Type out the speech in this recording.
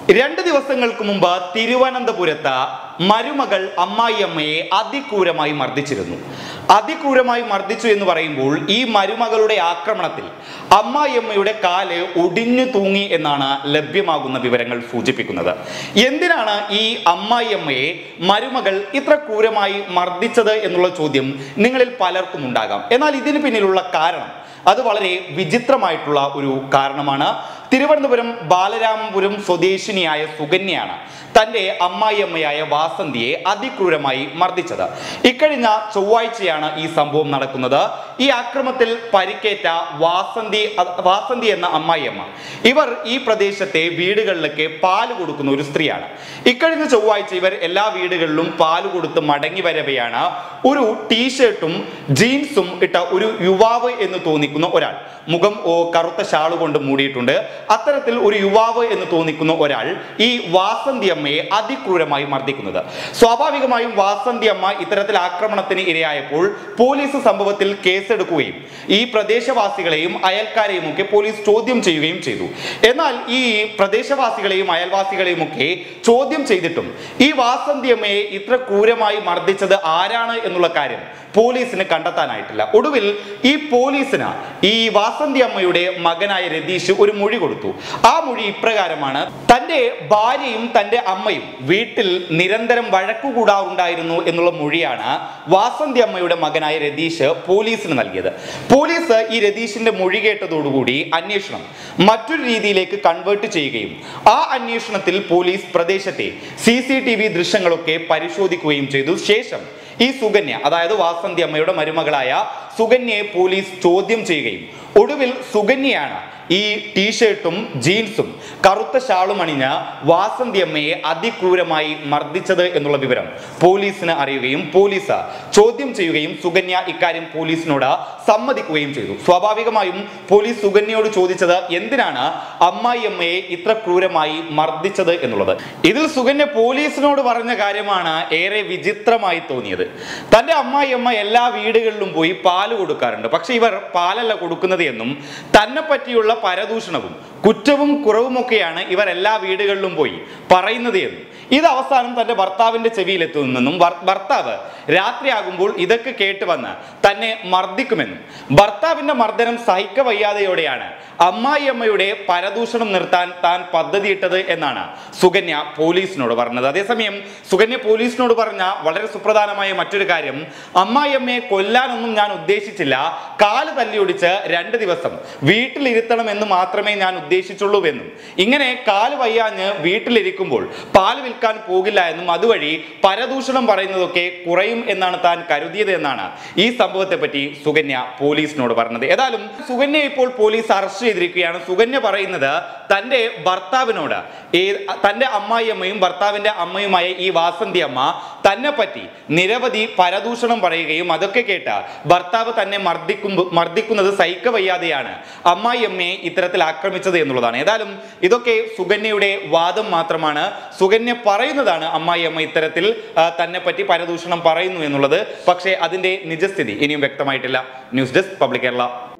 രണ്ട് ദിവസങ്ങൾക്ക് മുമ്പ് തിരുവനന്തപുരത്ത് മരുമകൾ അമ്മായിയമ്മയെ അതിക്രൂരമായി മർദ്ദിച്ചിരുന്നു അതിക്രൂരമായി മർദ്ദിച്ചു എന്ന് പറയുമ്പോൾ ഈ മരുമകളുടെ ആക്രമണത്തിൽ അമ്മായിയമ്മയുടെ കാല് ഒടിഞ്ഞു തൂങ്ങി എന്നാണ് ലഭ്യമാകുന്ന വിവരങ്ങൾ സൂചിപ്പിക്കുന്നത് എന്തിനാണ് ഈ അമ്മായിയമ്മയെ മരുമകൾ ഇത്ര ക്രൂരമായി മർദ്ദിച്ചത് എന്നുള്ള ചോദ്യം നിങ്ങളിൽ പലർക്കും ഉണ്ടാകാം എന്നാൽ ഇതിന് പിന്നിലുള്ള കാരണം അത് വളരെ വിചിത്രമായിട്ടുള്ള ഒരു കാരണമാണ് തിരുവനന്തപുരം ബാലരാമപുരം സ്വദേശിനിയായ സുകന്യയാണ് തന്റെ അമ്മായിയമ്മയായ വാസന്തിയെ അതിക്രൂരമായി മർദ്ദിച്ചത് ഇക്കഴിഞ്ഞ ചൊവ്വാഴ്ചയാണ് ഈ സംഭവം നടക്കുന്നത് ഈ ആക്രമത്തിൽ പരിക്കേറ്റ വാസന്തി വാസന്തി എന്ന അമ്മായിയമ്മ ഇവർ ഈ പ്രദേശത്തെ വീടുകളിലൊക്കെ പാല് കൊടുക്കുന്ന ഒരു സ്ത്രീയാണ് ഇക്കഴിഞ്ഞ ചൊവ്വാഴ്ച ഇവർ എല്ലാ വീടുകളിലും പാല് കൊടുത്ത് മടങ്ങി വരവെയാണ് ഒരു ടീഷർട്ടും ജീൻസും ഇട്ട ഒരു യുവാവ് എന്ന് തോന്നിക്കുന്ന ഒരാൾ മുഖം ഓ കറുത്ത ഷാള് കൊണ്ട് മൂടിയിട്ടുണ്ട് അത്തരത്തിൽ ഒരു യുവാവ് എന്ന് തോന്നിക്കുന്ന ഒരാൾ ഈ വാസന്തി അമ്മയെ അതിക്രൂരമായി മർദ്ദിക്കുന്നത് സ്വാഭാവികമായും വാസന്തി അമ്മ ഇത്തരത്തിൽ ആക്രമണത്തിന് ഇരയായപ്പോൾ പോലീസ് സംഭവത്തിൽ കേസെടുക്കുകയും ഈ പ്രദേശവാസികളെയും അയൽക്കാരെയും ഒക്കെ പോലീസ് ചോദ്യം ചെയ്യുകയും ചെയ്തു എന്നാൽ ഈ പ്രദേശവാസികളെയും അയൽവാസികളെയും ഒക്കെ ചോദ്യം ചെയ്തിട്ടും ഈ വാസന്തി അമ്മയെ ഇത്ര ക്രൂരമായി മർദ്ദിച്ചത് ആരാണ് എന്നുള്ള കാര്യം പോലീസിന് കണ്ടെത്താനായിട്ടില്ല ഒടുവിൽ ഈ പോലീസിന് ഈ വാസന്തി അമ്മയുടെ മകനായ രതീഷ് ഒരു മൊഴി കൊടുത്തു ആ മൊഴി ഇപ്രകാരമാണ് തന്റെ ഭാര്യയും തന്റെ അമ്മയും വീട്ടിൽ നിരന്തരം വഴക്കുകൂടാറുണ്ടായിരുന്നു എന്നുള്ള മൊഴിയാണ് വാസന്തി അമ്മയുടെ മകനായ രതീഷ് പോലീസിന് നൽകിയത് പോലീസ് ഈ രതീഷിന്റെ മൊഴി കേട്ടതോടുകൂടി അന്വേഷണം മറ്റൊരു രീതിയിലേക്ക് കൺവേർട്ട് ചെയ്യുകയും ആ അന്വേഷണത്തിൽ പോലീസ് പ്രദേശത്തെ സി സി ടി വി ദൃശ്യങ്ങളൊക്കെ പരിശോധിക്കുകയും ചെയ്തു ശേഷം ഈ സുകന്യ അതായത് വാസന്തി അമ്മയുടെ മരുമകളായ സുകന്യയെ പോലീസ് ചോദ്യം ചെയ്യുകയും ഒടുവിൽ സുകന്യയാണ് ഈ ടീഷർട്ടും ജീൻസും കറുത്ത ഷാളും അണിഞ്ഞ വാസന്തി അമ്മയെ അതിക്രൂരമായി മർദ്ദിച്ചത് എന്നുള്ള വിവരം പോലീസിന് അറിയുകയും പോലീസ് ചോദ്യം ചെയ്യുകയും സുകന്യ ഇക്കാര്യം പോലീസിനോട് സമ്മതിക്കുകയും ചെയ്തു സ്വാഭാവികമായും പോലീസ് സുകന്യയോട് ചോദിച്ചത് എന്തിനാണ് അമ്മായി അമ്മയെ ഇത്ര ക്രൂരമായി മർദ്ദിച്ചത് എന്നുള്ളത് ഇതിൽ സുകന്യ പോലീസിനോട് പറഞ്ഞ കാര്യമാണ് ഏറെ വിചിത്രമായി തോന്നിയത് തന്റെ അമ്മായി അമ്മ എല്ലാ വീടുകളിലും പോയി പാല് കൊടുക്കാറുണ്ട് പക്ഷെ ഇവർ പാലല്ല കൊടുക്കുന്നത് എന്നും തന്നെ പറ്റിയുള്ള പരദൂഷണവും കുറ്റവും കുറവുമൊക്കെയാണ് ഇവർ എല്ലാ വീടുകളിലും പോയി പറയുന്നത് എന്നും ഇത് അവസാനം തന്റെ ഭർത്താവിന്റെ ചെവിയിലെത്തുമെന്നും ഭർ- ഭർത്താവ് രാത്രിയാകുമ്പോൾ ഇതൊക്കെ കേട്ട് വന്ന് തന്നെ മർദ്ദിക്കുമെന്നും ഭർത്താവിന്റെ മർദ്ദനം സഹിക്ക വയ്യാതെയോടെയാണ് അമ്മായിയമ്മയുടെ പരദൂഷണം നിർത്താൻ താൻ പദ്ധതിയിട്ടത് എന്നാണ് സുകന്യ പോലീസിനോട് പറഞ്ഞത് അതേസമയം സുകന്യ പോലീസിനോട് പറഞ്ഞ വളരെ സുപ്രധാനമായ മറ്റൊരു കാര്യം അമ്മായിയമ്മയെ കൊല്ലാനൊന്നും ഞാൻ ഉദ്ദേശിച്ചില്ല കാല് തല്ലിയൊടിച്ച് രണ്ട് ദിവസം വീട്ടിലിരുത്തണം എന്ന് മാത്രമേ ഞാൻ ഉദ്ദേശിച്ചുള്ളൂ എന്നും ഇങ്ങനെ കാല് വയ്യാഞ്ഞ് വീട്ടിലിരിക്കുമ്പോൾ പാല് വിൽക്കാൻ പോകില്ല എന്നും അതുവഴി പരദൂഷണം പറയുന്നതൊക്കെ കുറയും എന്നാണ് താൻ കരുതിയത് എന്നാണ് ഈ സംഭവത്തെ പറ്റി സുകന്യ പോലീസിനോട് പറഞ്ഞത് ഏതായാലും സുകന്യ ഇപ്പോൾ പോലീസ് അറസ്റ്റ് ചെയ്തിരിക്കുകയാണ് സുകന്യ പറയുന്നത് തന്റെ ഭർത്താവിനോട് ഈ തന്റെ അമ്മായിയമ്മയും ഭർത്താവിന്റെ അമ്മയുമായ ഈ വാസന്തി അമ്മ തന്നെ പറ്റി നിരവധി പരദൂഷണം പറയുകയും അതൊക്കെ കേട്ട് ഭർത്താവ് തന്നെ മർദ്ദിക്കുമ്പോൾ മർദ്ദിക്കുന്നത് സഹിക്ക വയ്യാതെയാണ് അമ്മായിയമ്മയെ ഇത്തരത്തിൽ ആക്രമിച്ചത് എന്നുള്ളതാണ് ഏതായാലും ഇതൊക്കെ സുകന്യയുടെ വാദം മാത്രമാണ് സുകന്യ പറയുന്നതാണ് അമ്മായിയമ്മ ഇത്തരത്തിൽ ആ, തന്നെ പറ്റി പരദൂഷണം പറയുന്നു എന്നുള്ളത് പക്ഷേ അതിന്റെ നിജസ്ഥിതി ഇനിയും വ്യക്തമായിട്ടില്ല ന്യൂസ് ഡെസ്ക് പബ്ലിക് കേരള